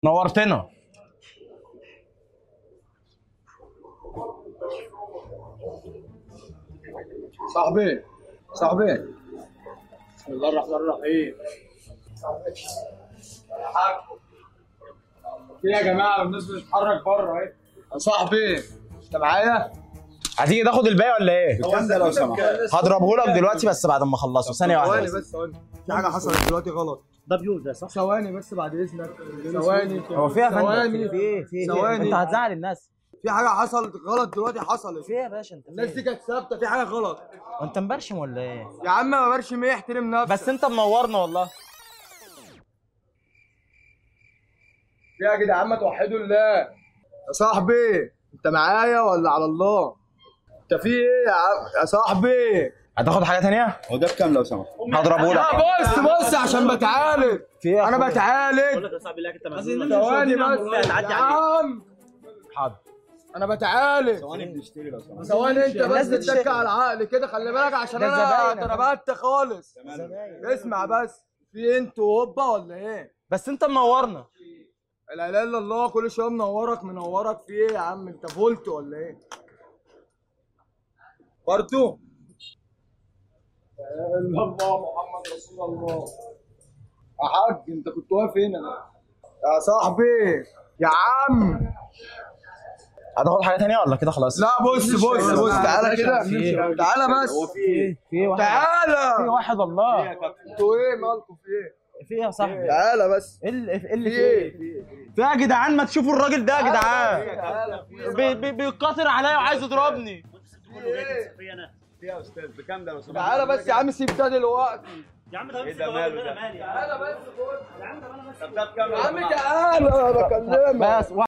نورتنا صاحبي صاحبي بسم الله الرحمن الرحيم في يا جماعه الناس بتتحرك بره اهي يا صاحبي انت معايا؟ هتيجي تاخد الباقي ولا ايه؟ كام ده لو سمحت؟ هضربه لك دلوقتي بس بعد ما اخلصه ثانيه واحده ثواني بس. بس ثواني في حاجه حصلت دلوقتي غلط ده بيوت ده صح؟ ثواني بس بعد اذنك ثواني هو في يا فندم ثواني في ايه في ايه ثواني. انت هتزعل الناس في حاجه حصلت غلط دلوقتي حصلت في ايه يا باشا انت في الناس دي ايه؟ كانت ثابته في حاجه غلط وانت مبرشم ولا ايه؟ يا عم ما برشم ايه احترم نفسك بس انت منورنا والله في يا جدعان ما توحدوا الله يا صاحبي انت معايا ولا على الله انت في ايه يا عم يا صاحبي هتاخد حاجه ثانيه؟ هو ده بكام لو سمحت؟ هضربه لا لك بص بص عشان بتعالج في ايه يا انا أخويا؟ بقول بتعالج لك يا صاحبي لا انت مجنون ولا ثواني إيه؟ بس يا نعدي عليك عم حاضر انا بتعالج ثواني بنشتري لو سمحت ثواني انت الناس بس بتشتري. تتك على العقل كده خلي بالك عشان ده انا زباين يا اتربت خالص تمام اسمع بس في انتوا هوبا ولا ايه؟ بس انت منورنا لا اله الا الله كل شويه منورك منورك في ايه يا عم انت فولت ولا ايه؟ برضو لا اله الا الله محمد رسول الله يا حاج انت كنت واقف هنا يا صاحبي يا عم هتاخد حاجه ثانيه ولا كده خلاص؟ لا بص بص بص تعالى كده في إيه؟ تعالى بس في ايه؟ في ايه واحد في تعالى واحد الله انتوا ايه مالكم في ايه؟ في ايه يا صاحبي؟ تعالى بس ايه اللي ايه اللي في في ايه؟ ايه؟ في يا جدعان ما تشوفوا الراجل ده يا جدعان تعالى في ايه؟ بي- بي- بيقاطر عليا وعايز يضربني كله جاي تمسك فيا انا يا استاذ بكام ده لو سمحت؟ تعالى بس يا عم سيب ده دلوقتي يا عم ده إيه امسك ده الراجل ماله ده ده؟ انا مالي يا عم تعالى بس خد يا عم ده انا بس طب ده بكام يا لو عم سمحت؟ تعالى انا بكلمك بس